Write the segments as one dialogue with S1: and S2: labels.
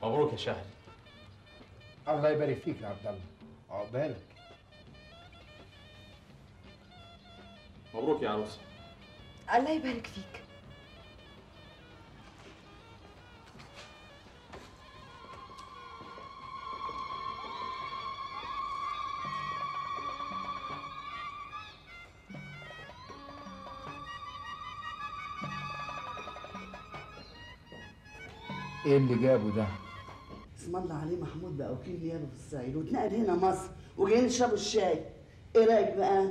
S1: مبروك يا شهري
S2: الله يبارك فيك يا عبد الله عقبالك
S1: مبروك يا عروسه
S3: الله يبارك فيك
S2: ايه اللي جابه ده؟
S4: اسم الله عليه محمود بقى وكيل نيابه في الصعيد واتنقل هنا مصر وجايين نشربوا الشاي ايه رايك بقى؟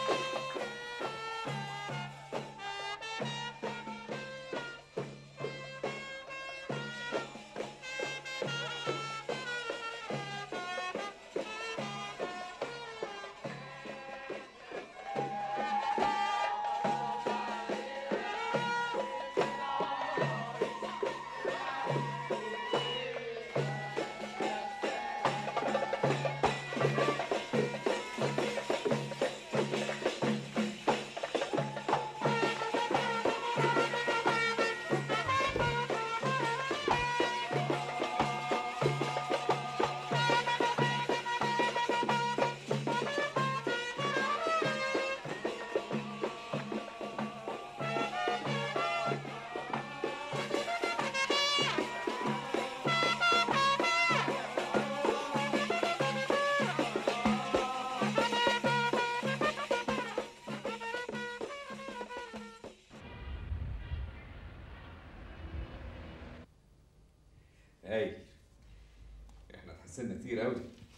S5: هايل احنا اتحسنا كتير قوي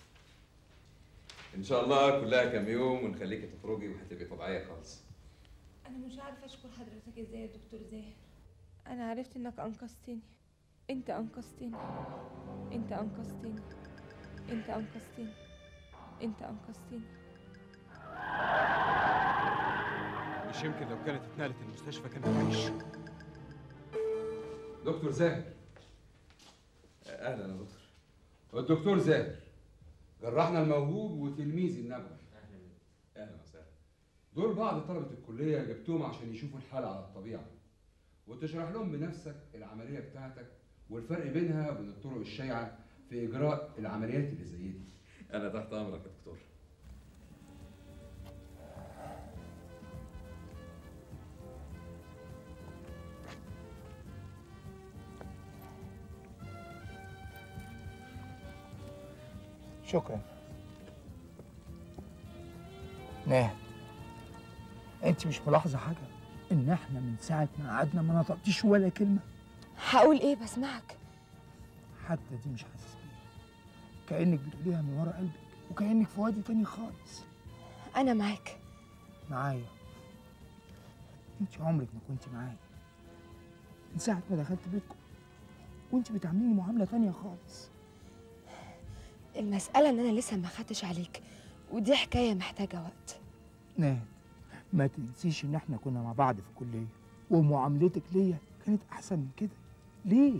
S5: ان شاء الله كلها كام يوم ونخليكي تخرجي وهتبقي طبيعيه خالص
S6: انا مش عارفه اشكر حضرتك ازاي يا دكتور زاهر انا عرفت انك انقذتني انت انقذتني انت انقذتني انت انقذتني انت انقذتني
S7: مش يمكن لو كانت اتنقلت المستشفى كانت تعيش
S5: دكتور زاهر اهلا يا دكتور الدكتور زاهر جرحنا الموهوب وتلميذي النبوي اهلا وسهلا دول بعض طلبه الكليه جبتهم عشان يشوفوا الحاله على الطبيعه وتشرح لهم بنفسك العمليه بتاعتك والفرق بينها وبين الطرق الشائعه في اجراء العمليات اللي زي دي انا تحت امرك يا دكتور
S2: شكرا ناهد انت مش ملاحظه حاجه ان احنا من ساعه ما قعدنا ما نطقتيش ولا كلمه
S3: هقول ايه بسمعك
S2: حتى دي مش حاسس بيها كانك بتقوليها من ورا قلبك وكانك في وادي تاني خالص
S3: انا معاك
S2: معايا انت عمرك ما كنت معايا من ساعه ما دخلت بيتكم وانت بتعامليني معامله تانية خالص
S3: المسألة ان انا لسه ما خدتش عليك ودي حكاية محتاجة وقت
S2: ناهد ما تنسيش ان احنا كنا مع بعض في الكليه ومعاملتك ليا كانت احسن من كده ليه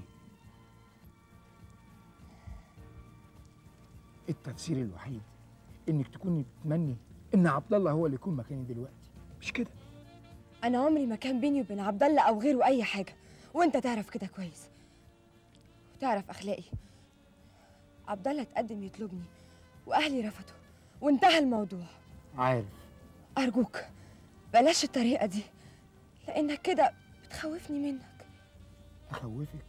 S2: التفسير الوحيد انك تكوني بتتمني ان عبد الله هو اللي يكون مكاني دلوقتي مش كده
S3: انا عمري ما كان بيني وبين عبد الله او غيره اي حاجة وانت تعرف كده كويس وتعرف اخلاقي عبد الله اتقدم يطلبني واهلي رفضوا وانتهى الموضوع
S2: عارف
S3: ارجوك بلاش الطريقة دي لانك كده بتخوفني منك
S2: اخوفك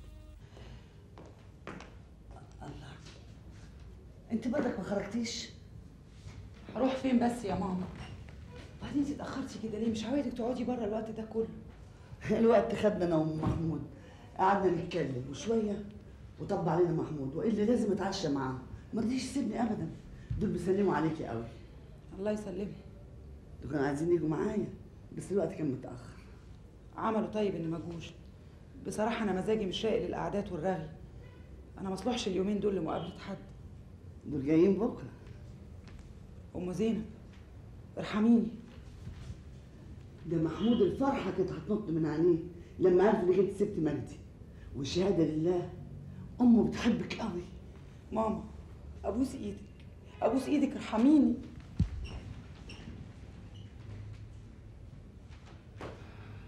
S4: انت برضك ما خرجتيش
S8: هروح فين بس يا ماما بعدين انت اتاخرتي كده ليه مش عاوزك تقعدي بره الوقت ده كله
S4: الوقت خدنا انا وام محمود قعدنا نتكلم وشويه وطب علينا محمود والا لازم اتعشى معاه ما رضيش يسيبني ابدا دول بيسلموا عليكي قوي
S8: الله يسلمك
S4: دول كانوا عايزين يجوا معايا بس الوقت كان متاخر
S8: عملوا طيب ان ما جوش بصراحه انا مزاجي مش رايق للقعدات والرغي انا مصلحش اليومين دول لمقابله حد
S4: دول جايين بكره
S8: ام زينب ارحميني
S4: ده محمود الفرحه كانت هتنط من عينيه لما عرف انك انت سبت مجدي والشهاده لله امه بتحبك قوي
S8: ماما ابوس ايدك ابوس ايدك ارحميني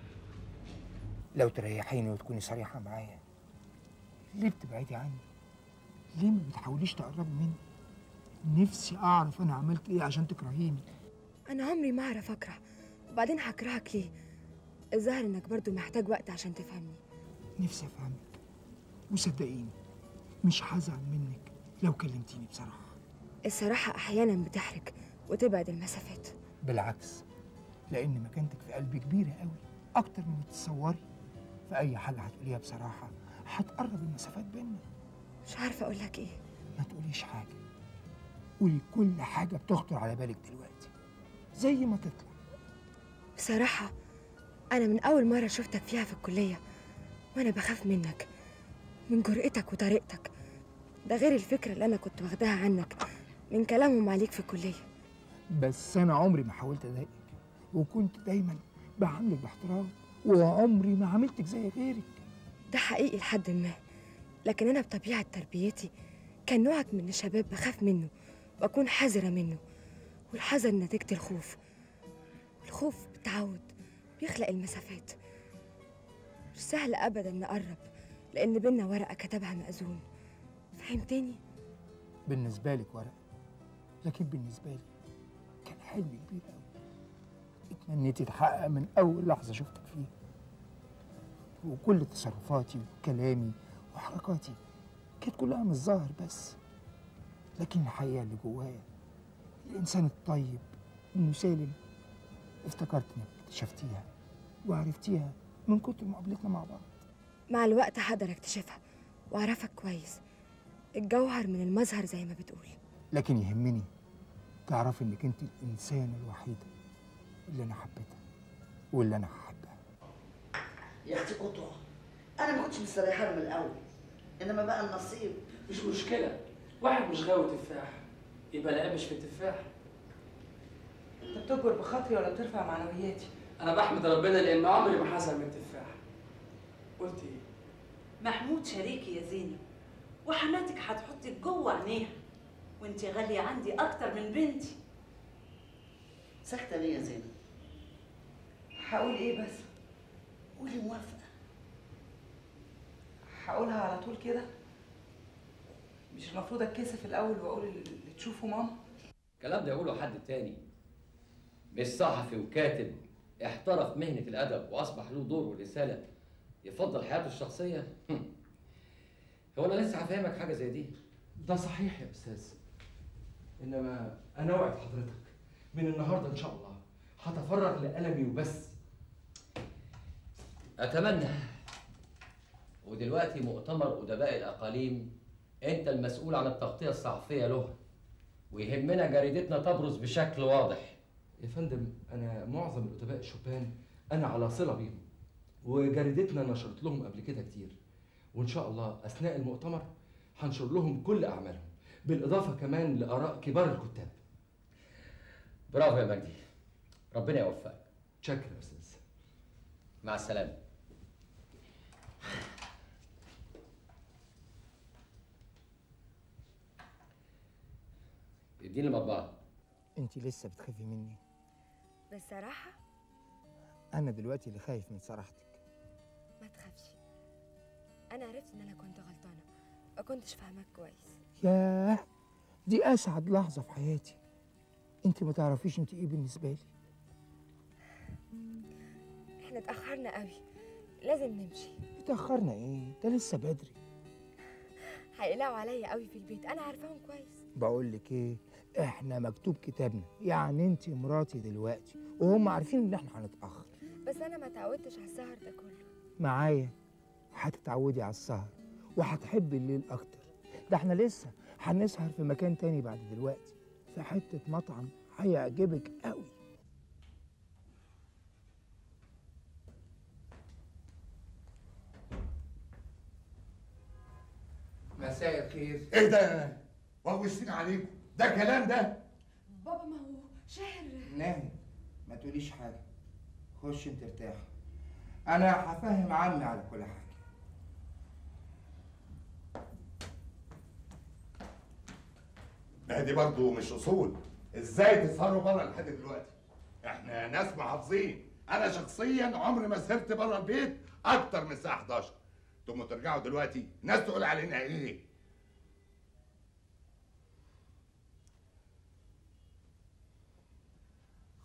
S2: لو تريحيني وتكوني صريحه معايا ليه بتبعدي عني ليه ما بتحاوليش تقربي مني نفسي اعرف انا عملت ايه عشان تكرهيني
S3: انا عمري ما اعرف اكره وبعدين هكرهك ليه الظاهر انك برضو محتاج وقت عشان تفهمني
S2: نفسي افهمك وصدقيني مش هزعل منك لو كلمتيني بصراحه
S3: الصراحة احيانا بتحرج وتبعد المسافات
S2: بالعكس لان مكانتك في قلبي كبيره قوي اكتر من ما تتصوري فاي حاجه هتقوليها بصراحه هتقرب المسافات بينا
S3: مش عارفة اقول لك ايه
S2: ما تقوليش حاجه قولي كل حاجه بتخطر على بالك دلوقتي زي ما تطلع
S3: بصراحة أنا من أول مرة شفتك فيها في الكلية وأنا بخاف منك من جرأتك وطريقتك ده غير الفكرة اللي أنا كنت واخداها عنك من كلامهم عليك في الكلية
S2: بس انا عمري ما حاولت اضايقك وكنت دايما بعاملك باحترام وعمري ما عملتك زي غيرك
S3: ده حقيقي لحد ما لكن أنا بطبيعة تربيتي كان نوعك من الشباب بخاف منه وأكون حذرة منه والحذر نتيجة الخوف الخوف بالتعود بيخلق المسافات مش سهل أبدا نقرب لأن بينا ورقة كتبها مأذون فهمتني؟
S2: بالنسبه لك ورقه لكن بالنسبه لي كان حلم كبير قوي اتمنيت يتحقق من اول لحظه شفتك فيها وكل تصرفاتي وكلامي وحركاتي كانت كلها مش ظاهر بس لكن الحقيقه اللي جوايا الانسان الطيب المسالم افتكرت انك اكتشفتيها وعرفتيها من كتر مقابلتنا مع بعض
S3: مع الوقت هقدر أكتشفها وأعرفك كويس الجوهر من المظهر زي ما بتقول
S2: لكن يهمني تعرفي انك انت الانسانه الوحيده اللي انا حبيتها واللي انا هحبها
S4: يا اختي قطع انا ما كنتش مستريحه له من الاول انما بقى النصيب
S9: مش مشكلة واحد مش غاوي تفاح يبقى لقابش في التفاح
S8: انت بتجبر بخاطري ولا بترفع معنوياتي
S9: أنا بحمد ربنا لأن عمري ما حصل من التفاح قلت إيه؟
S10: محمود شريكي يا زينب وحماتك هتحطك جوه عينيها وانت غالية عندي أكتر من بنتي
S4: ساكته ليه يا زينب
S8: هقول ايه بس
S4: قولي موافقه
S8: هقولها على طول كده مش المفروض اتكسف الاول واقول اللي تشوفه ماما
S11: الكلام ده يقوله حد تاني مش صحفي وكاتب احترف مهنة الأدب وأصبح له دور ورسالة يفضل حياته الشخصية هم. هو أنا لسه هفهمك حاجة زي دي
S12: ده صحيح يا استاذ انما انا وعد حضرتك من النهارده ان شاء الله هتفرغ لألمي وبس
S11: أتمنى ودلوقتي مؤتمر أدباء الأقاليم أنت المسؤول عن التغطية الصحفية له ويهمنا جريدتنا تبرز بشكل واضح
S12: يا فندم انا معظم الادباء الشبان انا على صله بيهم وجريدتنا نشرت لهم قبل كده كتير وان شاء الله اثناء المؤتمر هنشر لهم كل اعمالهم بالاضافه كمان لاراء كبار الكتاب
S11: برافو يا مجدي ربنا يوفقك
S12: شكرا يا استاذ
S11: مع السلامة اديني المطبعة
S2: انت لسه بتخافي مني
S3: بصراحة
S2: انا دلوقتي اللي خايف من صراحتك
S3: ما تخافش أنا عرفت إن أنا كنت غلطانة ما كنتش فاهمك كويس
S2: ياه دي اسعد لحظه في حياتي انت ما تعرفيش انت ايه بالنسبه لي
S3: إحنا اتأخرنا قوي لازم نمشي
S2: اتاخرنا ايه ده لسه بدري
S3: هيقلقوا عليا قوي في البيت أنا عارفاهم كويس
S2: بقول لك ايه احنا مكتوب كتابنا يعني انت مراتي دلوقتي وهم عارفين ان احنا هنتاخر
S3: بس أنا ما تعودتش على السهر ده كله
S2: معايا هتتعودي على السهر وهتحبي الليل اكتر ده احنا لسه هنسهر في مكان تاني بعد دلوقتي في حته مطعم هيعجبك قوي
S13: مساء الخير
S14: ايه ده؟ وغوشتين عليكم ده كلام ده
S3: بابا ما هو شاهر
S13: نامي ما تقوليش حاجة خش انت ارتاح انا هفهم عمي على كل حاجة
S14: ما دي برضه مش اصول ازاي تسهروا بره لحد دلوقتي احنا ناس محافظين انا شخصيا عمري ما سهرت بره البيت اكتر من الساعه 11 ثم ترجعوا دلوقتي ناس تقول علينا ايه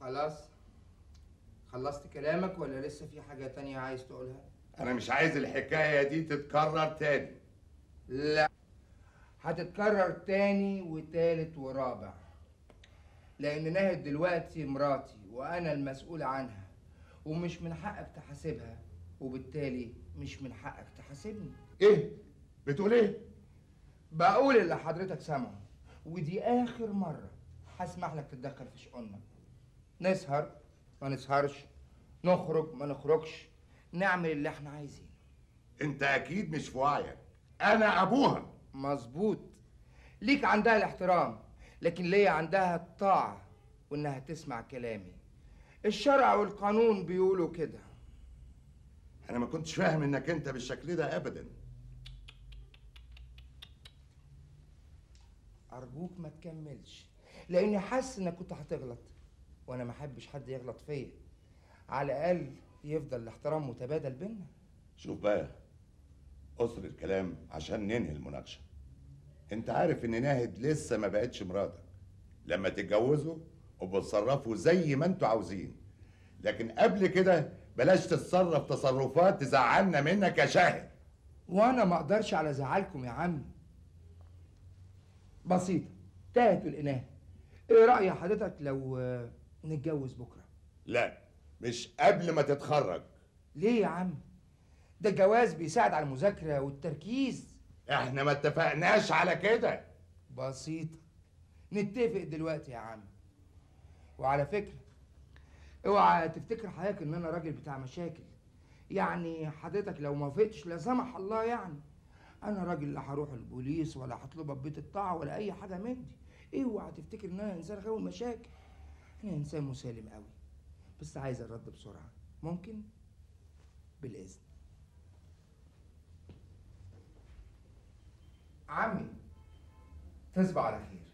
S13: خلاص خلصت كلامك ولا لسه في حاجة تانية عايز تقولها؟
S14: انا مش عايز الحكايه دي تتكرر تاني
S13: لا هتتكرر تاني وتالت ورابع لأن ناهد دلوقتي مراتي وأنا المسؤول عنها ومش من حقك تحاسبها وبالتالي مش من حقك تحاسبني
S14: ايه بتقول ايه
S13: بقول اللي حضرتك سامعه ودي آخر مرة هسمح لك تتدخل في شؤوننا نسهر ما نسهرش نخرج ما نخرجش نعمل اللي احنا عايزينه
S14: انت اكيد مش في وعيك انا ابوها
S13: مظبوط ليك عندها الاحترام لكن ليا عندها الطاعة وإنها تسمع كلامي الشرع والقانون بيقولوا كده
S14: انا ما كنتش فاهم انك انت بالشكل ده ابدا
S13: أرجوك ما تكملش لأني حاسس إنك كنت هتغلط وأنا ما أحبش حد يغلط فيا على الأقل يفضل الاحترام متبادل بينا
S14: شوف بقى قصر الكلام عشان ننهي المناقشه انت عارف ان ناهد لسه ما بقتش مراتك لما تتجوزوا ابقوا اتصرفوا زي ما انتوا عاوزين لكن قبل كده بلاش تتصرف تصرفات تزعلنا منك يا شاهد
S13: وأنا ما أقدرش على زعلكم يا عمي بسيطة تاهت الإناث إيه رأي حضرتك لو آه، نتجوز بكرة
S14: لا مش قبل ما تتخرج
S13: ليه يا عم ده الجواز بيساعد على المذاكرة والتركيز
S14: احنا ما اتفقناش على كده
S13: بسيطة نتفق دلوقتي يا عم وعلى فكرة اوعى تفتكر حضرتك ان انا راجل بتاع مشاكل يعني حضرتك لو ما وافقتش لا سمح الله يعني انا راجل لا هروح البوليس ولا هطلبها ببيت الطاعة ولا اي حاجة من دي اوعى تفتكر ان انا انسان غاوي مشاكل انا انسان مسالم قوي بس عايز الرد بسرعة ممكن بالاذن عمي تصبح على خير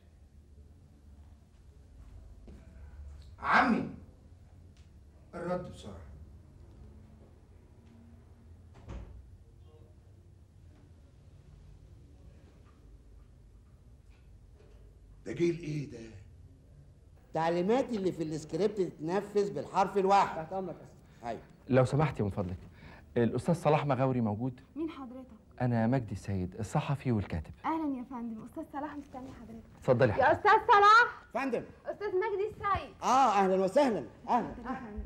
S13: عمي الرد بسرعة
S14: ده جيل ايه ده
S15: تعليماتي اللي في السكريبت تتنفذ بالحرف الواحد تحت
S16: امرك
S15: ايوه
S12: لو سمحتي من فضلك الأستاذ صلاح مغاوري موجود
S17: مين حضرتك؟
S12: أنا مجدي السيد الصحفي والكاتب
S17: اهلا يا فندم استاذ صلاح مستني حضرتك
S12: اتفضلي
S17: يا
S12: حضرتك
S17: استاذ صلاح
S15: فندم
S17: استاذ مجدي السعيد
S15: اه اهلا وسهلا اهلا
S17: اهلا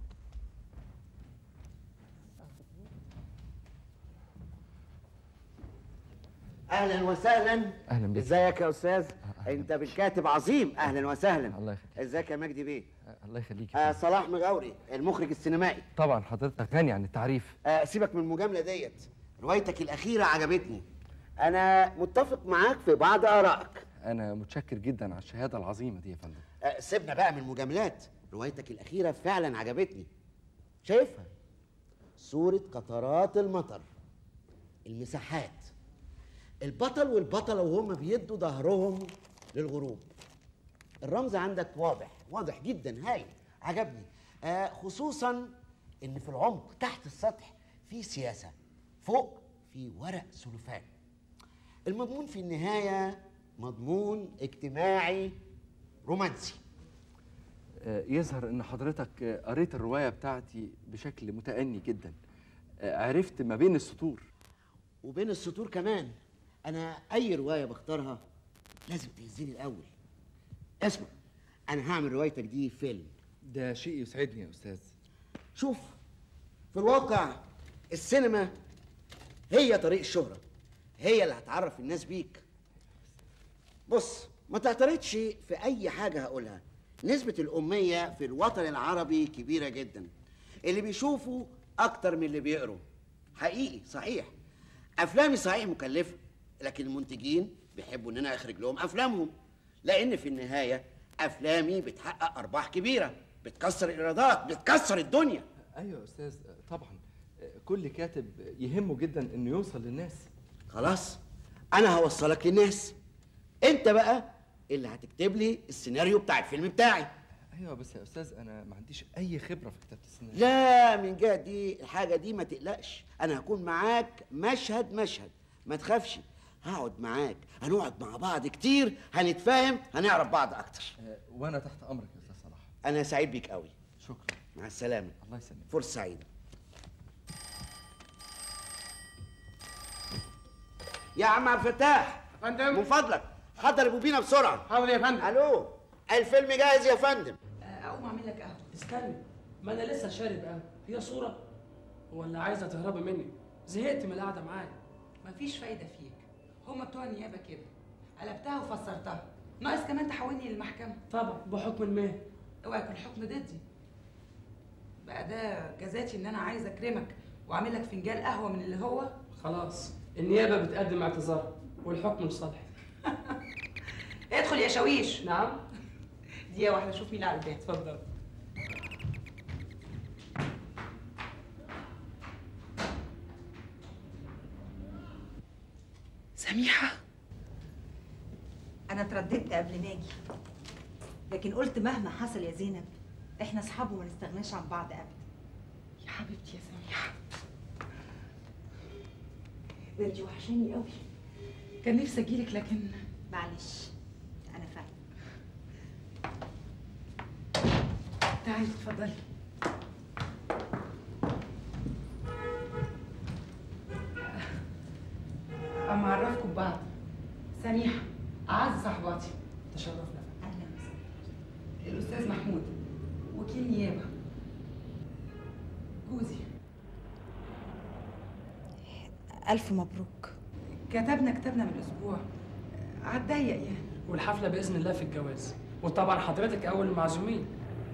S15: اهلا وسهلا
S12: أهلا بك
S15: ازيك يا استاذ انت بالكاتب عظيم اهلا وسهلا
S12: الله يخليك
S15: ازيك يا مجدي بيه
S12: الله يخليك
S15: آه صلاح مغاوري المخرج السينمائي
S12: طبعا حضرتك غني عن التعريف
S15: آه سيبك من المجامله ديت روايتك الاخيره عجبتني انا متفق معاك في بعض ارائك
S12: أنا متشكر جدا على الشهادة العظيمة دي يا فندم
S15: آه سيبنا بقى من المجاملات روايتك الاخيره فعلا عجبتني شايفها صوره قطرات المطر المساحات البطل والبطله وهم بيدوا ظهرهم للغروب الرمز عندك واضح واضح جدا هايل عجبني آه خصوصا ان في العمق تحت السطح في سياسه فوق في ورق سلوفان المضمون في النهايه مضمون اجتماعي رومانسي
S12: آه، يظهر ان حضرتك آه، قريت الروايه بتاعتي بشكل متأني جدا آه، عرفت ما بين السطور
S15: وبين السطور كمان انا اي روايه بختارها لازم تهزني الاول اسمع انا هعمل روايتك دي فيلم
S12: ده شيء يسعدني يا استاذ
S15: شوف في الواقع السينما هي طريق الشهرة هي اللي هتعرف الناس بيك بص ما تعترضش في أي حاجة هقولها نسبة الأمية في الوطن العربي كبيرة جدا اللي بيشوفوا أكتر من اللي بيقروا حقيقي صحيح أفلامي صحيح مكلفة لكن المنتجين بيحبوا إن أنا أخرج لهم أفلامهم لأن في النهاية أفلامي بتحقق أرباح كبيرة بتكسر الإيرادات بتكسر الدنيا
S12: ايوه يا استاذ آه، طبعا آه، كل كاتب يهمه جدا انه يوصل للناس
S15: خلاص انا هوصلك للناس انت بقى اللي هتكتب لي السيناريو بتاع الفيلم بتاعي
S12: ايوه بس يا استاذ انا ما عنديش اي خبره في كتابه السيناريو
S15: لا من جهه دي الحاجه دي ما تقلقش انا هكون معاك مشهد مشهد ما تخافش هقعد معاك هنقعد مع بعض كتير هنتفاهم هنعرف بعض اكتر
S12: آه، وانا تحت امرك يا استاذ صلاح
S15: انا سعيد بيك قوي
S12: شكرا
S15: مع السلامه
S12: الله يسلمك
S15: فرصه سعيده يا عم عبد الفتاح
S9: فندم
S15: من فضلك حضر ابو بينا بسرعه
S9: حاضر يا فندم
S15: الو الفيلم جاهز يا فندم
S8: اقوم اعمل لك قهوه
S9: استني ما انا لسه شارب قهوه هي صوره ولا عايزه تهربي مني زهقت من القعده معاك
S8: مفيش فايده فيك هما بتوع النيابه كده قلبتها وفسرتها ناقص كمان تحولني للمحكمه
S9: طبعا بحكم المهنه
S8: اوعى يكون حكم ضدي بقى ده جزاتي ان انا عايزه اكرمك واعمل لك فنجان قهوه من اللي هو
S9: خلاص النيابه بتقدم اعتذار والحكم لصالحي
S8: ادخل يا شاويش
S9: نعم
S8: دقيقه واحده شوف مين على الباب
S9: اتفضل
S8: سميحه
S10: انا اترددت قبل ما اجي لكن قلت مهما حصل يا زينب احنا اصحاب وما نستغناش عن بعض ابدا
S8: يا حبيبتي يا سميحه
S10: ده انت وحشاني قوي
S8: كان نفسي اجيلك لكن
S10: معلش انا فاهمه
S8: تعالي اتفضلي اما اعرفكم ببعض سميحه اعز صاحباتي
S9: تشرفنا
S10: اهلا وسهلا
S8: الاستاذ محمود وكيل نيابه جوزي
S10: الف مبروك
S8: كتبنا كتابنا من اسبوع عالضيق يعني
S9: والحفله باذن الله في الجواز وطبعا حضرتك اول المعزومين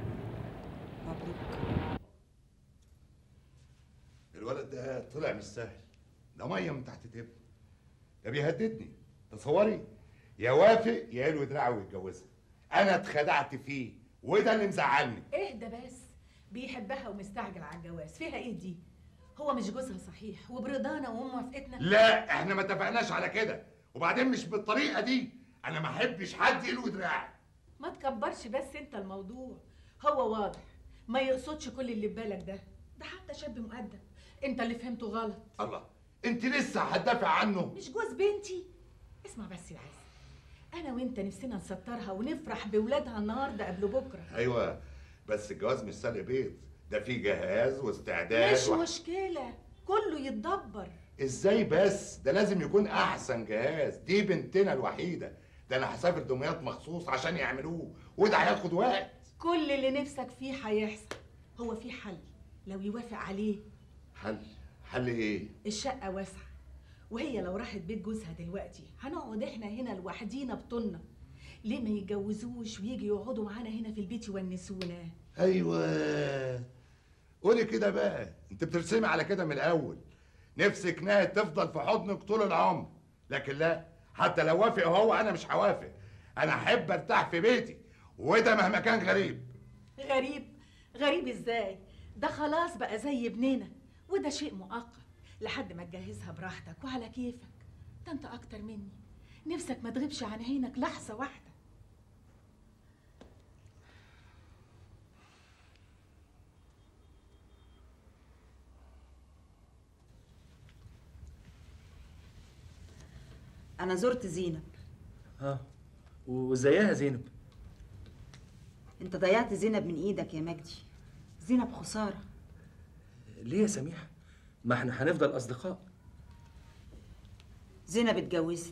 S14: الولد ده طلع مش سهل ده ميه من تحت تبن ده بيهددني تصوري يا وافق يا يلوي دراعه ويتجوزها انا اتخدعت فيه وده اللي مزعلني
S16: اهدى بس بيحبها ومستعجل على الجواز فيها ايه دي هو مش جوزها صحيح وبرضانا وموافقتنا
S14: لا احنا ما اتفقناش على كده وبعدين مش بالطريقه دي انا ما احبش حد يلوي دراعي
S16: ما تكبرش بس انت الموضوع هو واضح ما يقصدش كل اللي في بالك ده ده حتى شاب مؤدب انت اللي فهمته غلط
S14: الله انت لسه هتدافع عنه
S16: مش جوز بنتي اسمع بس يا عز انا وانت نفسنا نسترها ونفرح بولادها النهارده قبل بكره
S14: ايوه بس الجواز مش سلق بيض ده فيه جهاز واستعداد
S16: مش
S14: و...
S16: مشكله كله يتدبر
S14: ازاي بس ده لازم يكون احسن جهاز دي بنتنا الوحيده ده انا هسافر دمياط مخصوص عشان يعملوه وده هياخد وقت
S16: كل اللي نفسك فيه هيحصل هو في حل لو يوافق عليه
S14: حل حل ايه
S16: الشقة واسعة وهي لو راحت بيت جوزها دلوقتي هنقعد احنا هنا لوحدينا بطولنا ليه ما يتجوزوش ويجي يقعدوا معانا هنا في البيت يونسونا
S14: ايوه قولي كده بقى انت بترسمي على كده من الاول نفسك ناهد تفضل في حضنك طول العمر لكن لا حتى لو وافق هو انا مش هوافق انا احب ارتاح في بيتي وده مهما كان غريب
S16: غريب غريب ازاي ده خلاص بقى زي ابننا وده شيء مؤقت لحد ما تجهزها براحتك وعلى كيفك ده انت اكتر مني نفسك ما تغيبش عن عينك لحظة واحدة
S10: انا زرت زينب
S18: ها وزيها زينب
S10: انت ضيعت زينب من ايدك يا مجدي زينب خساره
S18: ليه يا سميحه ما احنا هنفضل اصدقاء
S10: زينب اتجوزت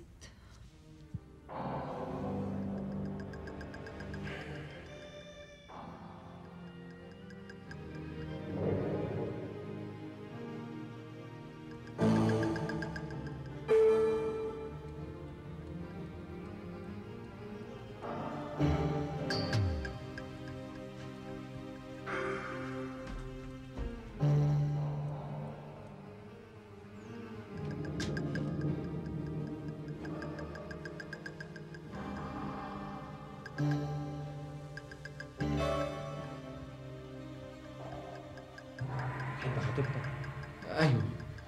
S18: تحب خطيبتك ايوه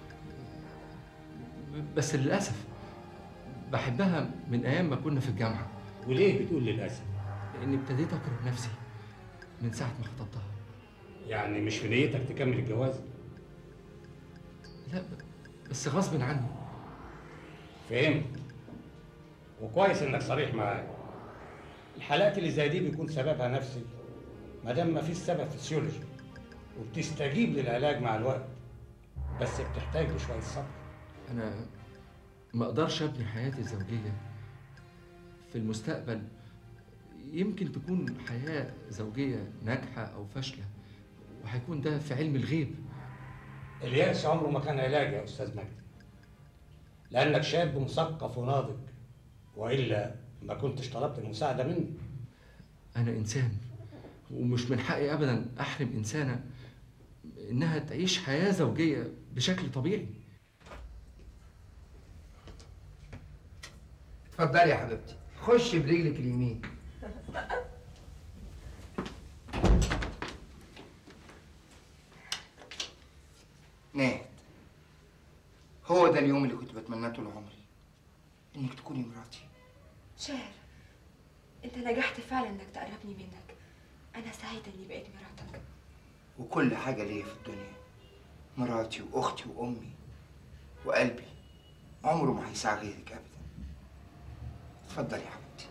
S18: بس للاسف بحبها من ايام ما كنا في الجامعه
S19: وليه بتقول للاسف
S18: لاني ابتديت اكره نفسي من ساعه ما خطبتها
S19: يعني مش في نيتك تكمل الجواز
S18: لا بس غصب عني
S19: فهمت وكويس انك صريح معايا الحالات اللي زي دي بيكون سببها نفسي ما دام مفيش سبب فسيولوجي وبتستجيب للعلاج مع الوقت بس بتحتاج لشويه صبر
S12: انا ما اقدرش ابني حياتي الزوجيه في المستقبل يمكن تكون حياه زوجيه ناجحه او فاشله وهيكون ده في علم الغيب
S19: اليأس عمره ما كان علاج يا أستاذ مجدي لأنك شاب مثقف وناضج وإلا ما كنتش طلبت المساعدة مني
S12: انا انسان ومش من حقي ابدا احرم انسانه انها تعيش حياه زوجيه بشكل طبيعي
S13: اتفضلي يا حبيبتي خش برجلك اليمين ناهد هو ده اليوم اللي كنت بتمناه طول عمري انك تكوني مراتي
S3: شاهر انت نجحت فعلا انك تقربني منك انا سعيده اني بقيت مراتك
S13: وكل حاجة ليا في الدنيا مراتي وأختي وأمي وقلبي عمره ما هيساع غيرك أبدا اتفضلي يا حبيبتي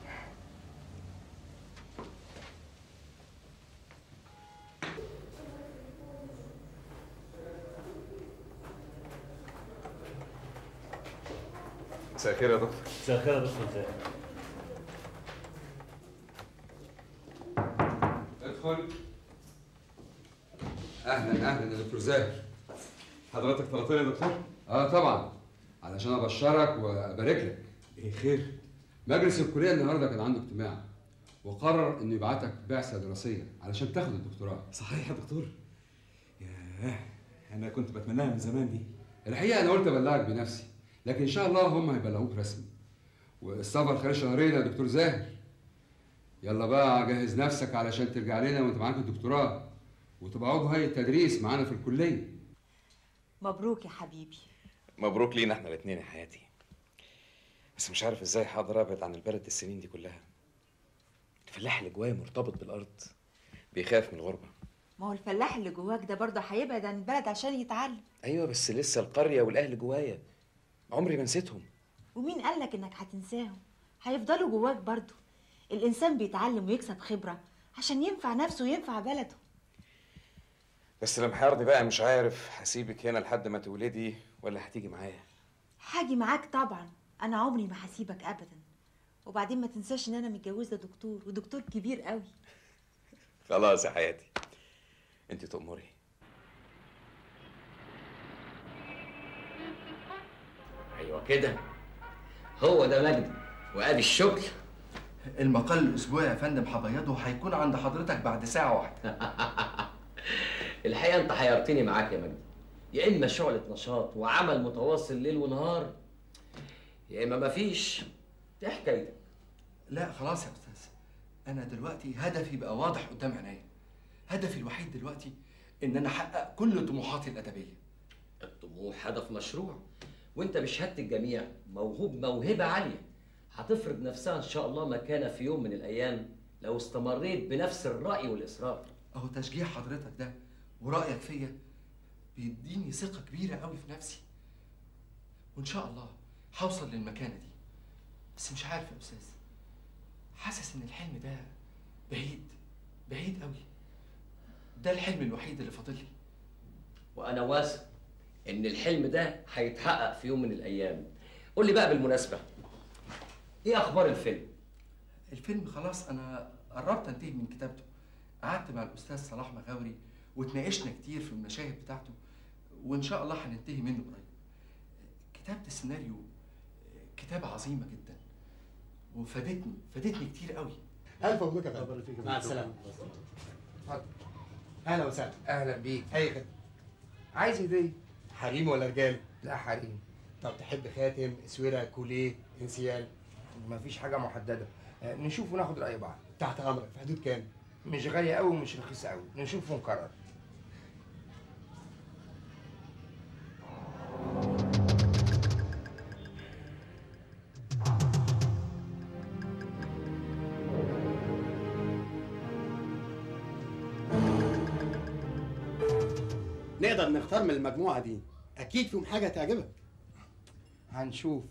S1: مساء الخير يا دكتور
S20: مساء الخير يا دكتور زاهر
S5: ادخل اهلا اهلا يا دكتور زاهر
S1: حضرتك طلبتني يا دكتور؟
S5: اه طبعا علشان ابشرك وابارك لك
S1: ايه خير؟
S5: مجلس الكليه النهارده كان عنده اجتماع وقرر انه يبعتك بعثه دراسيه علشان تاخد الدكتوراه
S1: صحيح يا دكتور ياه انا كنت بتمناها من زمان دي
S5: الحقيقه انا قلت ابلغك بنفسي لكن ان شاء الله هم هيبلغوك رسمي والسفر خلال شهرين يا دكتور زاهر يلا بقى جهز نفسك علشان ترجع لنا وانت معاك الدكتوراه وتبقى عضو هيئه تدريس معانا في الكليه
S10: مبروك يا حبيبي
S21: مبروك لينا احنا الاثنين يا حياتي بس مش عارف ازاي هقدر ابعد عن البلد السنين دي كلها الفلاح اللي جوايا مرتبط بالارض بيخاف من الغربه
S10: ما هو الفلاح اللي جواك ده برضه هيبعد عن البلد عشان يتعلم
S21: ايوه بس لسه القريه والاهل جوايا عمري ما نسيتهم
S10: ومين قالك انك هتنساهم هيفضلوا جواك برضه الانسان بيتعلم ويكسب خبره عشان ينفع نفسه وينفع بلده
S21: بس لما هيرضي بقى مش عارف هسيبك هنا لحد ما تولدي ولا هتيجي معايا
S10: هاجي معاك طبعا انا عمري ما هسيبك ابدا وبعدين ما تنساش ان انا متجوزه دكتور ودكتور كبير قوي
S21: خلاص يا حياتي انت تأمري
S11: ايوه كده هو ده مجدي وادي الشغل
S12: المقال الاسبوعي يا فندم حبيضه هيكون عند حضرتك بعد ساعه واحده
S11: الحقيقه انت حيرتني معاك يا مجدي يا اما شعله نشاط وعمل متواصل ليل ونهار يا اما مفيش دي حكايتك
S12: لا خلاص يا استاذ انا دلوقتي هدفي بقى واضح قدام عينيا هدفي الوحيد دلوقتي ان انا احقق كل طموحاتي الادبيه
S11: الطموح هدف مشروع وانت بشهاده الجميع موهوب موهبه عاليه هتفرض نفسها ان شاء الله مكانه في يوم من الايام لو استمريت بنفس الراي والاصرار
S12: اهو تشجيع حضرتك ده ورايك فيا بيديني ثقه كبيره قوي في نفسي وان شاء الله هوصل للمكانه دي بس مش عارف يا استاذ حاسس ان الحلم ده بعيد بعيد قوي ده الحلم الوحيد اللي فاضل لي
S11: وانا واثق ان الحلم ده هيتحقق في يوم من الايام قول لي بقى بالمناسبه ايه اخبار الفيلم
S12: الفيلم خلاص انا قربت انتهي من كتابته قعدت مع الاستاذ صلاح مغاوري واتناقشنا كتير في المشاهد بتاعته وان شاء الله هننتهي منه قريب كتابه السيناريو كتابه عظيمه جدا وفادتني فادتني كتير قوي
S22: الف مبروك يا فندم
S15: مع السلامه
S22: اتفضل اهلا وسهلا
S13: اهلا بيك
S22: اي خدمه
S13: عايز هديه
S22: حريم ولا رجال
S13: لا حريم
S22: طب تحب خاتم اسوره كوليه انسيال
S13: مفيش حاجه محدده آه، نشوف وناخد راي بعض
S22: تحت امرك في حدود كام
S13: مش غاليه قوي ومش رخيصه قوي نشوف ونقرر
S22: نقدر نختار من المجموعه دي اكيد فيهم حاجه تعجبك
S13: هنشوف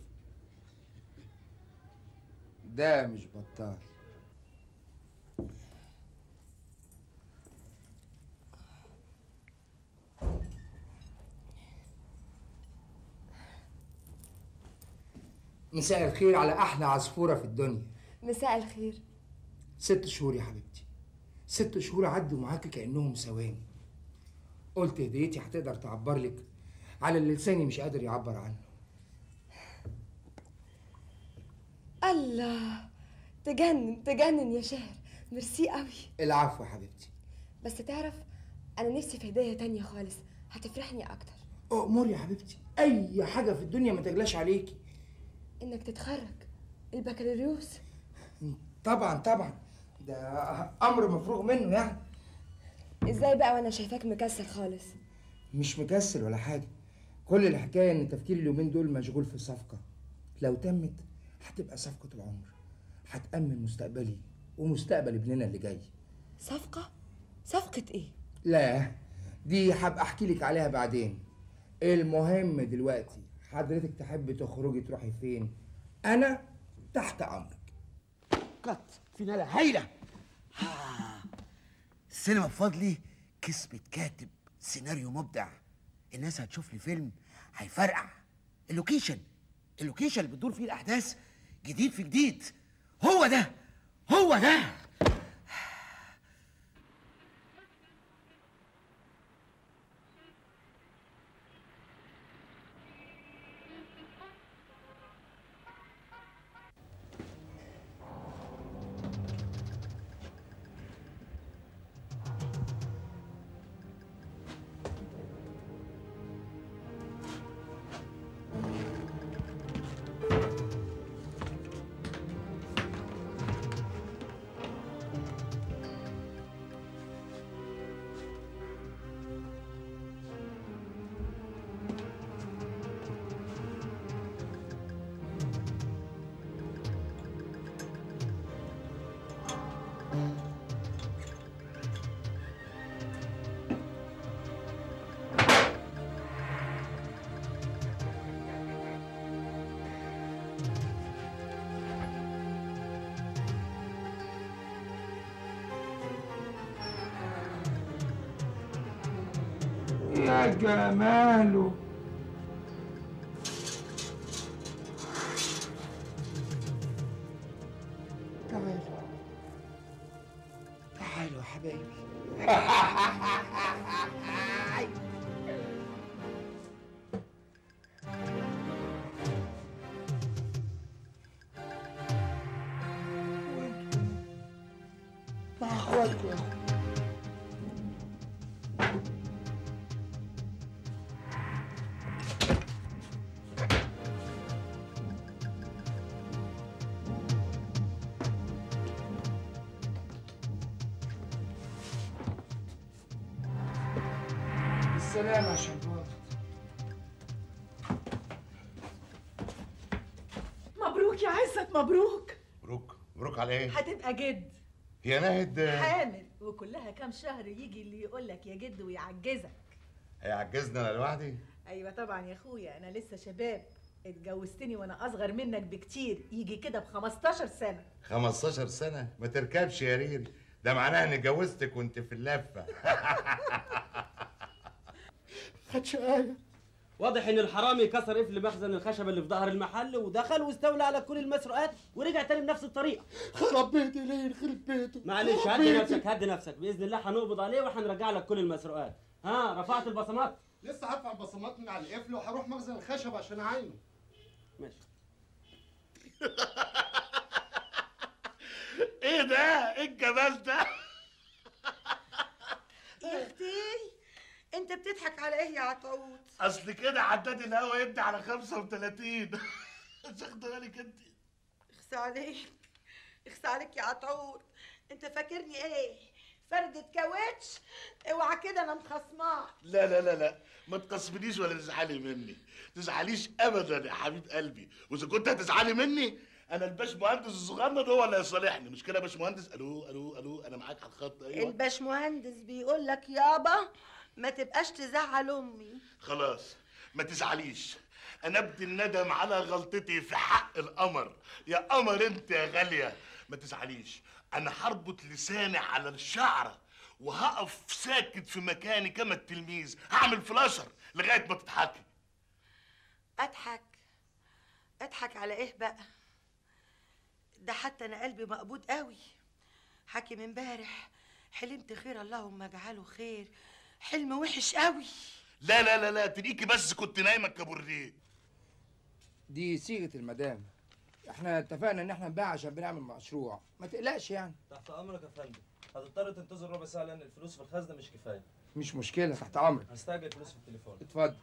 S13: ده مش بطال مساء الخير على احلى عصفوره في الدنيا
S3: مساء الخير
S13: ست شهور يا حبيبتي ست شهور عدوا معاك كانهم ثواني قلت هديتي هتقدر تعبر لك على اللي لساني مش قادر يعبر عنه
S3: الله تجنن تجنن يا شاهر ميرسي قوي
S13: العفو يا حبيبتي
S3: بس تعرف انا نفسي في هديه تانية خالص هتفرحني اكتر
S13: امور يا حبيبتي اي حاجه في الدنيا ما تجلاش عليكي
S3: انك تتخرج البكالوريوس
S13: طبعا طبعا ده امر مفروغ منه يعني
S3: ازاي بقى وانا شايفاك مكسل خالص
S13: مش مكسل ولا حاجه كل الحكايه ان تفكيري اليومين دول مشغول في صفقه لو تمت هتبقى صفقه العمر هتامن مستقبلي ومستقبل ابننا اللي جاي
S3: صفقه صفقه ايه
S13: لا دي هبقى احكي لك عليها بعدين المهم دلوقتي حضرتك تحبي تخرجي تروحي فين انا تحت امرك
S15: قط فينالة هايلة ها. السينما بفضلي كسبت كاتب سيناريو مبدع الناس هتشوف لي فيلم هيفرقع اللوكيشن اللوكيشن اللي بتدور فيه الاحداث جديد في جديد هو ده هو ده
S2: يا جماله
S13: تعالوا تعالوا يا حبايبي مع اخواتكم يا اخوة. بالسلامة يا شباب
S16: مبروك يا عزت مبروك
S14: مبروك مبروك على ايه؟
S16: هتبقى جد
S14: هي ناهد
S16: حامل وكلها كام شهر يجي اللي يقول لك يا جد ويعجزك
S14: هيعجزني انا لوحدي
S16: ايوه طبعا يا اخويا انا لسه شباب اتجوزتني وانا اصغر منك بكتير يجي كده ب 15 سنه
S14: 15 سنة ما تركبش يا ريل ده معناها اني اتجوزتك وانت في اللفة
S6: خدش آية واضح ان الحرامي كسر قفل مخزن الخشب اللي في ظهر المحل ودخل واستولى على كل المسروقات ورجع تاني بنفس الطريقه
S22: خرب بيتي ليه يخرب بيته
S6: معلش
S22: خرب
S6: هدي
S22: بيتي.
S6: نفسك هدي نفسك باذن الله هنقبض عليه وهنرجع لك كل المسروقات ها رفعت البصمات
S22: لسه هدفع بصمات من على القفل وهروح مخزن الخشب عشان اعاينه
S6: ماشي
S22: ايه ده؟ ايه الجمال ده؟
S20: يا اختي انت بتضحك على ايه يا عطاوط
S22: اصل كده عداد الهوا يدي على 35 مش واخد بالك انت
S20: اخس عليك اخس عليك يا عطاوط انت فاكرني ايه فردة كاوتش اوعى كده انا مخصماك
S22: لا لا لا لا ما تقصبنيش ولا تزعلي مني تزعليش ابدا يا حبيب قلبي واذا كنت هتزعلي مني انا الباش مهندس الصغنن هو اللي هيصالحني مش كده يا باش مهندس الو الو الو انا معاك على الخط ايوه
S20: الباشمهندس بيقول لك يابا ما تبقاش تزعل امي
S22: خلاص ما تزعليش انا ابدي الندم على غلطتي في حق القمر يا قمر انت يا غاليه ما تزعليش انا هربط لساني على الشعره وهقف ساكت في مكاني كما التلميذ هعمل فلاشر لغايه ما تضحكي
S20: اضحك اضحك على ايه بقى ده حتى انا قلبي مقبوض قوي حكي من امبارح حلمت خير اللهم اجعله خير حلم وحش قوي
S22: لا لا لا لا تلاقيكي بس كنت نايمه كابوريه
S13: دي صيغه المدام احنا اتفقنا ان احنا نبيع عشان بنعمل مشروع ما تقلقش يعني
S6: تحت امرك يا فندم هتضطر تنتظر ربع ساعه لان الفلوس في الخزنه مش كفايه
S13: مش مشكله تحت امرك
S6: هستعجل الفلوس في التليفون
S13: اتفضل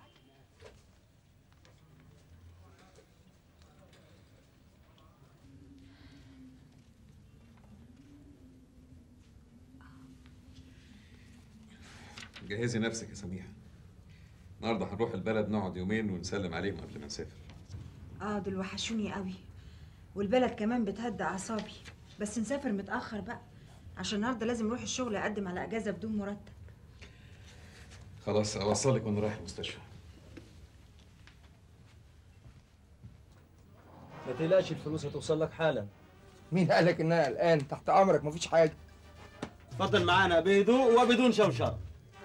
S21: جهزي نفسك يا سميحه النهارده هنروح البلد نقعد يومين ونسلم عليهم قبل ما نسافر
S10: اه دول وحشوني قوي والبلد كمان بتهدى اعصابي بس نسافر متاخر بقى عشان النهارده لازم اروح الشغل اقدم على اجازه بدون مرتب
S21: خلاص اوصلك وانا رايح المستشفى
S6: ما تقلقش الفلوس هتوصل لك حالا
S13: مين قالك ان انا قلقان تحت امرك مفيش حاجه
S6: اتفضل معانا بهدوء وبدون شوشره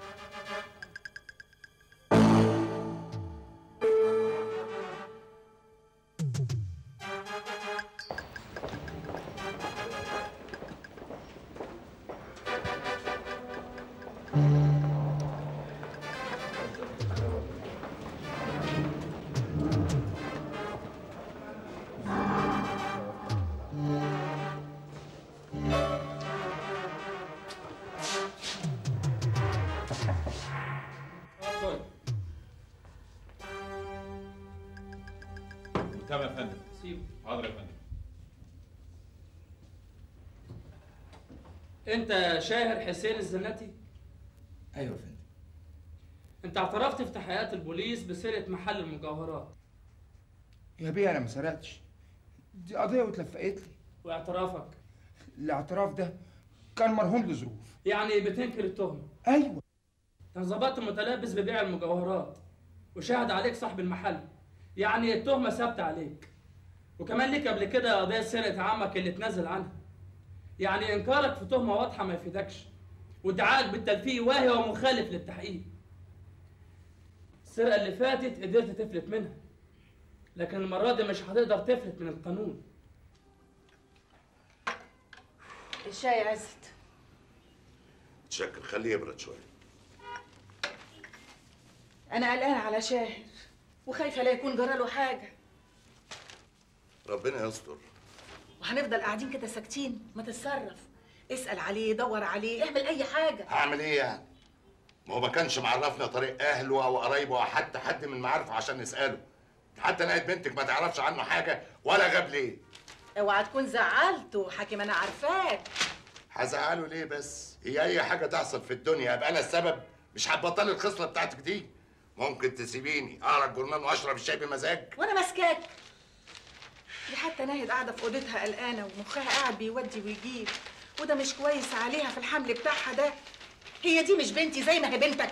S21: تمام يا فندم
S9: سيبه
S21: حاضر يا فندم
S9: انت شاهر حسين الزناتي
S13: ايوه يا فندم
S9: انت اعترفت في تحقيقات البوليس بسرقه محل المجوهرات
S13: يا بيه انا ما سرقتش دي قضيه واتلفقت لي
S9: واعترافك
S13: الاعتراف ده كان مرهون لظروف
S9: يعني بتنكر التهمه
S13: ايوه
S9: انت ظبطت متلبس ببيع المجوهرات وشاهد عليك صاحب المحل يعني التهمه ثابته عليك وكمان ليك قبل كده قضيه سرقه عمك اللي اتنازل عنها يعني انكارك في تهمه واضحه ما يفيدكش وادعائك بالتلفيق واهي ومخالف للتحقيق السرقه اللي فاتت قدرت تفلت منها لكن المره دي مش هتقدر تفلت من القانون
S16: الشاي عزت
S22: تشكر خليه يبرد شويه
S16: انا قلقانه على شاهر وخايفه لا يكون جراله حاجه
S22: ربنا يستر
S16: وهنفضل قاعدين كده ساكتين ما تتصرف اسال عليه دور عليه اعمل اي حاجه
S22: هعمل ايه يعني ما هو ما كانش معرفنا طريق اهله او قرايبه او حتى حد من معارفه عشان نساله حتى لقيت بنتك ما تعرفش عنه حاجه ولا غاب ليه
S16: اوعى تكون زعلته حكيم انا عارفاك
S22: هزعله ليه بس هي اي حاجه تحصل في الدنيا ابقى انا السبب مش هتبطلي الخصله بتاعتك دي ممكن تسيبيني اقرا الجورنال واشرب الشاي بمزاج
S16: وانا ماسكاك دي حتى ناهد قاعده في اوضتها قلقانه ومخها قاعد بيودي ويجيب وده مش كويس عليها في الحمل بتاعها ده هي دي مش بنتي زي ما هي بنتك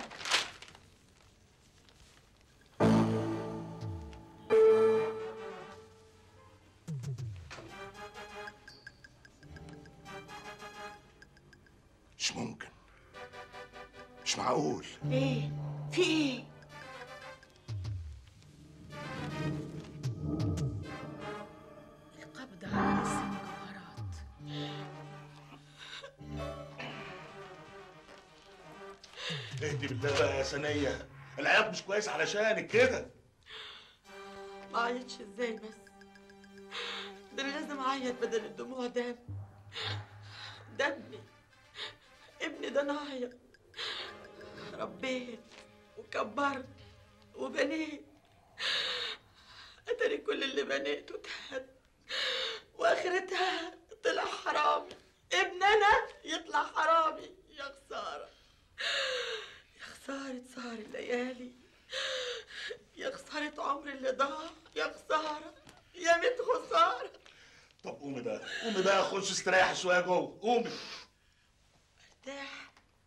S22: مش ممكن مش معقول
S16: ايه في ايه القبض على لسه مجوهرات
S22: اهدي بالله بقى يا سنيه العياط مش كويس علشانك كده
S20: ما عيطش ازاي بس ده انا لازم اعيط بدل الدموع دم دمي ابني ده انا اعيط ربيت وكبرت وبنيت اتاري كل اللي بنيته تهد واخرتها طلع حرامي ابن انا يطلع حرامي يا خساره يا خساره سهر الليالي يا خساره عمري اللي ضاع يا خساره يا ميت خساره
S22: طب قومي بقى قومي بقى خش استريحي شويه جوه قومي
S20: ارتاح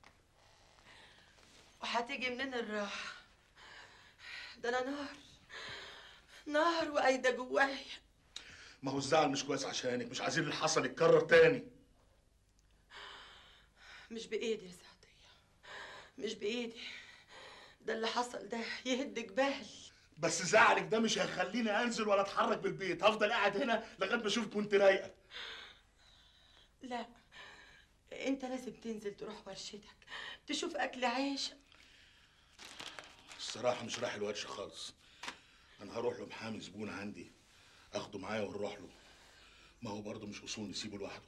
S20: وهتيجي منين الراحة ده انا نار نار وقايدة جوايا
S22: ما هو الزعل مش كويس عشانك مش عايزين اللي حصل يتكرر تاني
S20: مش بإيدي يا سعدية مش بإيدي ده اللي حصل ده يهد جبال
S22: بس زعلك ده مش هيخليني انزل ولا اتحرك بالبيت هفضل قاعد هنا لغايه ما اشوفك وانت رايقه
S20: لا انت لازم تنزل تروح ورشتك تشوف اكل عيش
S22: الصراحه مش رايح الورشه خالص انا هروح له محامي زبون عندي اخده معايا ونروح له ما هو برضه مش اصول نسيبه لوحده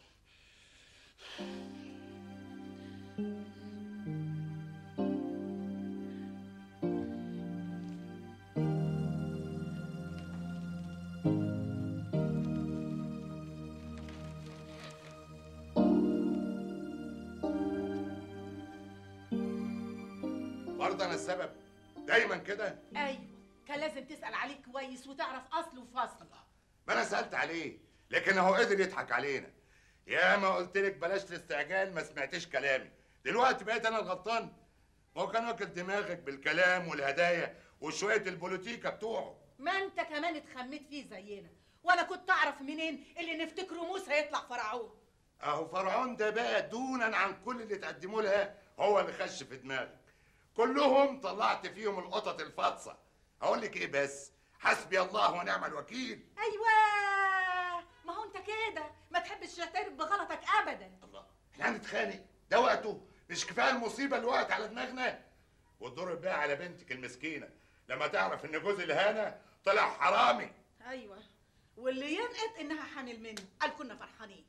S14: برضه انا السبب دايما كده
S16: ايوه كان لازم تسال عليه كويس وتعرف اصله وفصله
S14: ما انا سالت عليه لكن هو قدر يضحك علينا يا ما قلت لك بلاش الاستعجال ما سمعتش كلامي دلوقتي بقيت انا الغلطان ما هو كان واكل دماغك بالكلام والهدايا وشويه البوليتيكا بتوعه
S16: ما انت كمان اتخميت فيه زينا وانا كنت اعرف منين اللي نفتكره موسى يطلع فرعون
S14: اهو فرعون ده بقى دونا عن كل اللي تقدموا لها هو اللي خش في دماغك كلهم طلعت فيهم القطط الفاطسه اقول لك ايه بس حسبي الله ونعم الوكيل
S16: ايوه ما هو انت كده ما تحبش تعترف بغلطك ابدا
S14: احنا هنتخانق ده وقته مش كفايه المصيبه اللي وقعت على دماغنا والدور بقى على بنتك المسكينه لما تعرف ان جوز الهنا طلع حرامي
S16: ايوه واللي ينقط انها حامل منه قال كنا فرحانين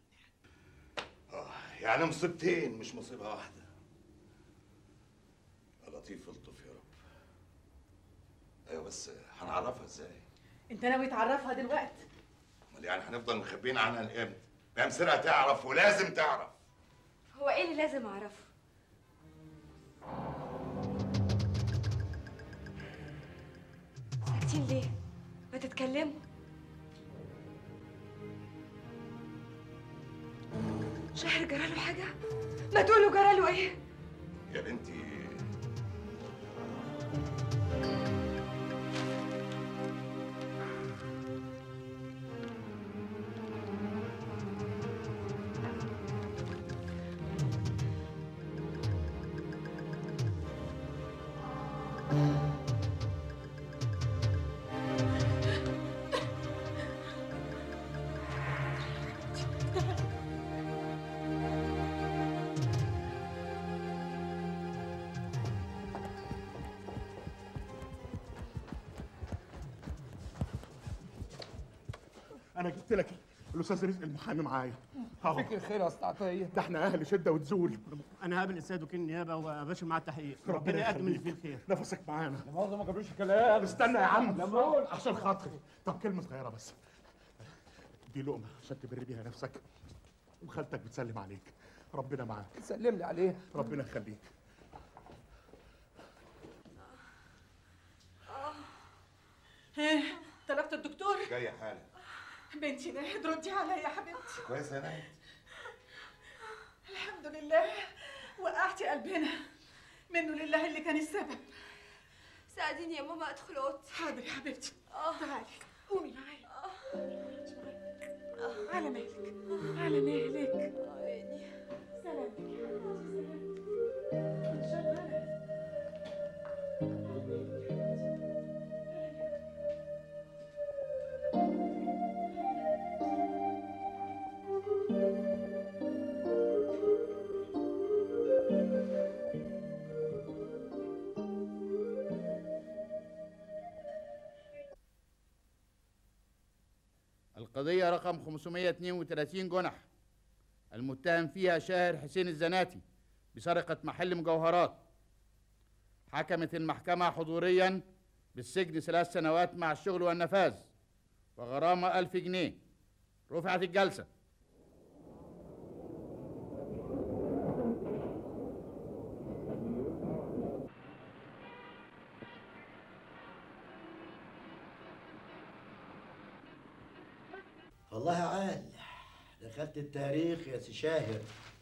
S14: يعني مصيبتين مش مصيبه واحده يا لطيف الطف يا رب ايوه بس هنعرفها ازاي
S16: انت ناوي تعرفها دلوقتي
S14: امال يعني هنفضل مخبيين عنها لامتى مام سرقه تعرف ولازم تعرف
S3: هو ايه اللي لازم اعرفه ساكتين ليه ما تتكلموا شهر جراله حاجه ما تقولوا جراله ايه
S14: يا بنتي
S22: انا جبت لك الاستاذ رزق المحامي معايا أهو.
S2: فكر خير يا استعطيه
S22: ده احنا اهل شده وتزول
S6: انا هقابل السيد وكيل النيابه واباشر معاه التحقيق
S22: ربنا
S6: ربنا يقدم اللي فيه
S22: يخليك.
S6: الخير
S22: نفسك معانا
S2: لا مؤاخذه ما جابلوش كلام
S22: استنى يا عم
S2: لمون.
S22: عشان خاطري طب كلمه صغيره بس دي لقمه عشان تبر بيها نفسك وخالتك بتسلم عليك ربنا معاك
S2: سلم لي عليه
S22: ربنا يخليك
S16: ها طلبت الدكتور
S14: جايه حالا
S16: بنتي ناهد ردي عليا يا حبيبتي
S14: كويس يا ناهد
S16: الحمد لله وقعتي قلبنا منه لله اللي كان السبب
S3: ساعديني يا ماما ادخل اوضتي
S16: حاضر يا حبيبتي تعالي قومي معايا على مهلك على مهلك سلامتك يا حبيبتي سلامتك شغالة
S4: القضية رقم 532 جنح المتهم فيها شاهر حسين الزناتي بسرقة محل مجوهرات حكمت المحكمة حضوريا بالسجن ثلاث سنوات مع الشغل والنفاذ وغرامة ألف جنيه رفعت الجلسة
S15: والله عال دخلت التاريخ يا سي شاهر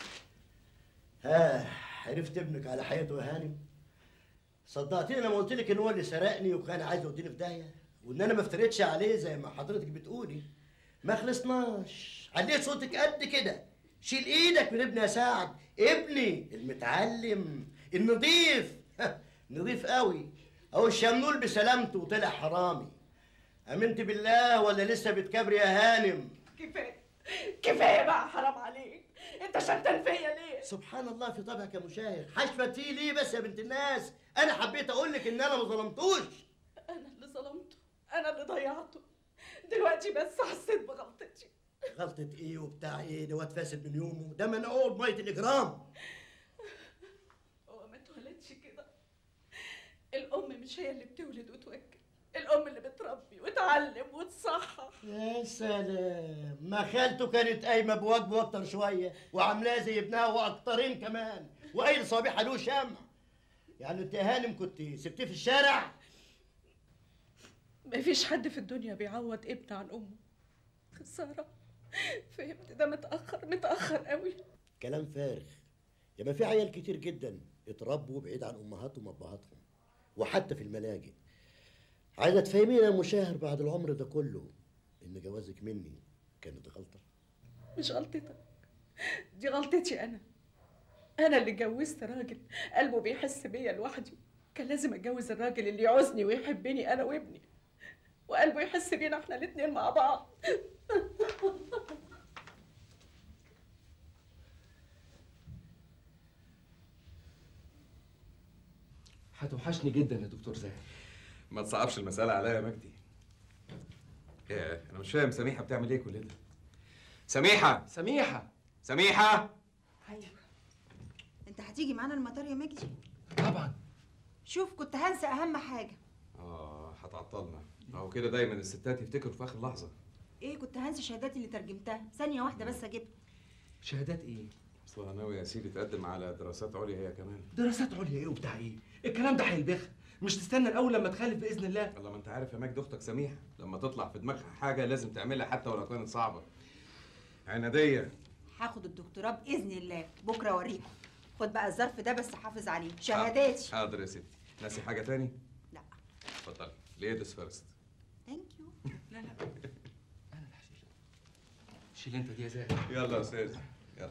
S15: ها عرفت ابنك على حياته يا هانم صدقتني لما قلت لك ان هو اللي سرقني وكان عايز يوديني في داهيه وان انا ما افتريتش عليه زي ما حضرتك بتقولي ما خلصناش عليه صوتك قد كده شيل ايدك من ابني يا سعد ابني المتعلم النظيف نظيف قوي اهو الشمنول بسلامته وطلع حرامي امنت بالله ولا لسه بتكبري يا هانم
S20: كفايه كفايه بقى حرام عليك انت شمتان فيا ليه
S15: سبحان الله في طبعك يا مشاهد حشفتيه ليه بس يا بنت الناس انا حبيت اقول لك ان انا ما ظلمتوش
S20: انا اللي ظلمته انا اللي ضيعته دلوقتي بس حسيت بغلطتي
S15: غلطة ايه وبتاع ايه ده واد فاسد من يومه ده منقوع ميه الاجرام
S20: هو ما اتولدش كده الام مش هي اللي بتولد وتوكل الام اللي بتربي وتعلم وتصحح
S15: يا سلام ما خالته كانت قايمه بواجبه اكتر شويه وعاملاه زي ابنها واكترين كمان واي صبيحه له شمع يعني انت يا هانم كنت سبتيه في الشارع
S20: مفيش حد في الدنيا بيعوض ابن عن امه خساره فهمت ده متاخر متاخر قوي
S15: كلام فارغ يا ما في عيال كتير جدا اتربوا بعيد عن امهاتهم وابهاتهم وحتى في الملاجئ عايزه تفهمينا يا مشاهر بعد العمر ده كله ان جوازك مني كانت غلطه
S20: مش غلطتك دي غلطتي انا انا اللي اتجوزت راجل قلبه بيحس بيا لوحدي كان لازم اتجوز الراجل اللي يعوزني ويحبني انا وابني وقلبه يحس بينا احنا الاتنين مع بعض
S12: هتوحشني جدا يا دكتور زاهر
S1: ما تصعبش المسألة عليا يا مجدي يا أنا مش فاهم سميحة بتعمل إيه كل ده سميحة
S12: سميحة
S1: سميحة
S10: ايوه انت هتيجي معانا المطار يا مجدي
S12: طبعا
S10: شوف كنت هنسى اهم حاجه
S1: آه هتعطلنا أهو كده دايما الستات يفتكروا في آخر لحظة
S10: ايه كنت هنسى شهاداتي اللي ترجمتها ثانيه واحده بس اجيبها
S12: شهادات ايه
S1: أصل أنا ناوي يا سيدي تقدم على دراسات عليا هي كمان
S12: دراسات عليا ايه وبتاع ايه الكلام ده هيلبخ مش تستنى الاول لما تخلف باذن الله
S1: والله ما أنت عارف يا مجدي أختك سميحة لما تطلع في دماغها حاجة لازم تعملها حتى ولو كانت صعبة عنادية
S10: هاخد الدكتوراه باذن الله بكره اوريكم خد بقى الظرف ده بس حافظ عليه شهاداتي
S1: حاضر يا ستي ناسي حاجة تاني؟
S10: لا.
S1: اتفضلي ليديز فيرست
S10: ثانك يو
S12: لا لا انا اللي هشيل شيل انت دي يا زاهر
S1: يلا يا أستاذ يلا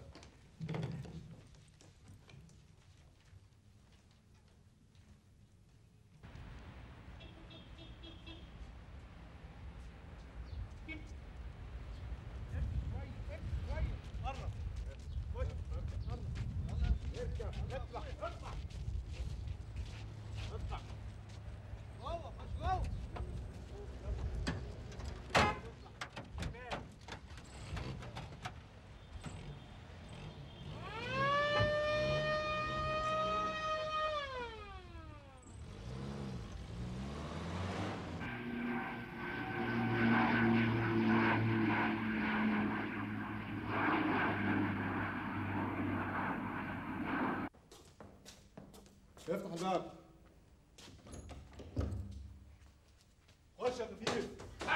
S22: افتح الباب خش يا خفيف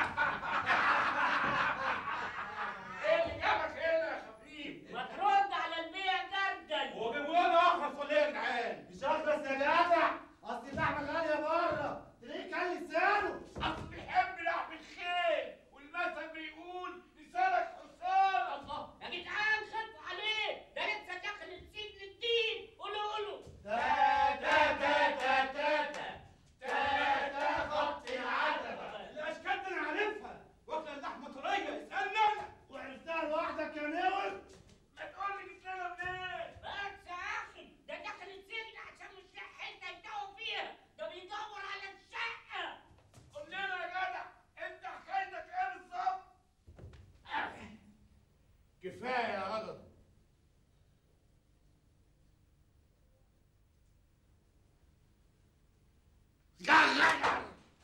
S7: ايه اللي جابك هنا يا خفيف؟ ما ترد على البيع جردل
S22: هو جابونا اخلص ولا ايه يا جدعان؟ مش اخلص يا جدع اصل اللحمه غاليه بره تلاقيه كان لسانه
S7: اصل بيحب لحم الخيل والمثل بيقول لسانك حصان الله يا جدعان خفوا عليه ده لسه داخل السجن الدين قولوا قولوا تا تا تا تا تا تا تا تا خط العتبه
S22: الاشكال دي انا عارفها واكله اللحمه طريه اسالني انا وعرفتها لوحدك يا نور
S7: ما تقول لي جبتها منين؟ بس يا اخي ده دخل السجن عشان مش لاقي حته يتوه فيها ده بيدور على الشقه قول لنا يا جدع انت حكايتك ايه بالظبط؟
S22: كفايه يا غدر يا غدر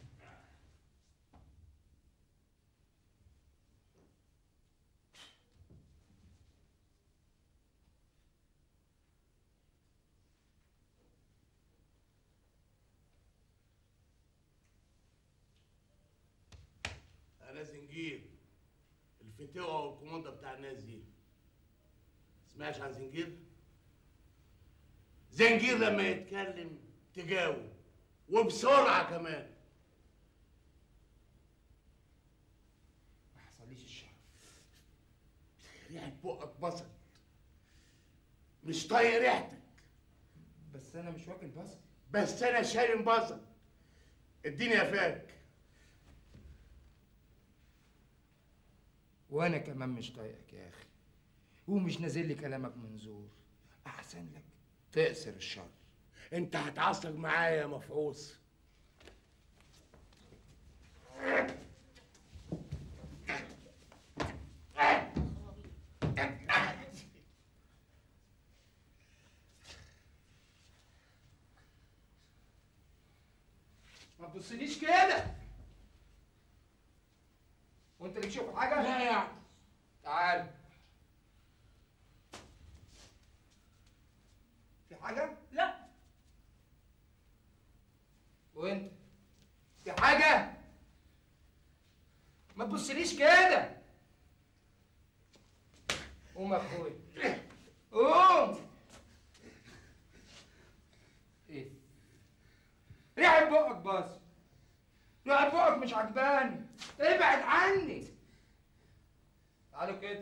S22: انا زنجير الفتوة والكوماندا بتاع الناس دي سمعش عن زنجير زنجير لما يتكلم تجاوب وبسرعة كمان ما حصليش الشرف ريحة بقك بصل مش طايق ريحتك
S13: بس انا مش واكل بصل
S22: بس انا شارم بصل اديني يا فاك
S13: وانا كمان مش طايقك يا اخي ومش نازل لي كلامك منظور احسن لك تقصر الشر
S22: انت هتعصب معايا يا مفعوص
S13: ما تبصليش كده وانت اللي تشوف حاجه
S22: لا يعني
S13: تعال في حاجه
S16: لا
S13: وانت في حاجه ما تبصليش كده قوم يا اخويا قوم ايه ريحة بقك بس ريحة بقك مش عجباني ابعد عني تعالوا كده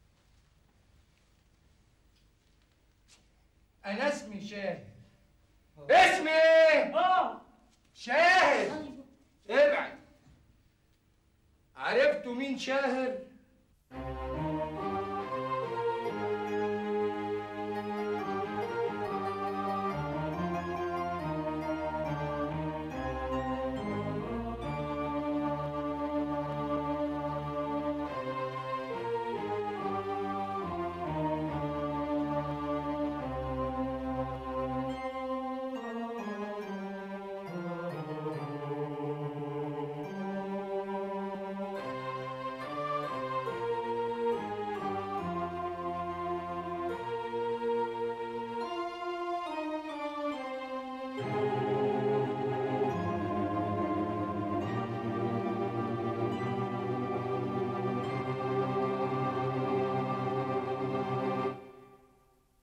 S13: انا اسمي شاهد اسمي ايه؟ اه شاهد ابعد عرفتوا مين شاهر؟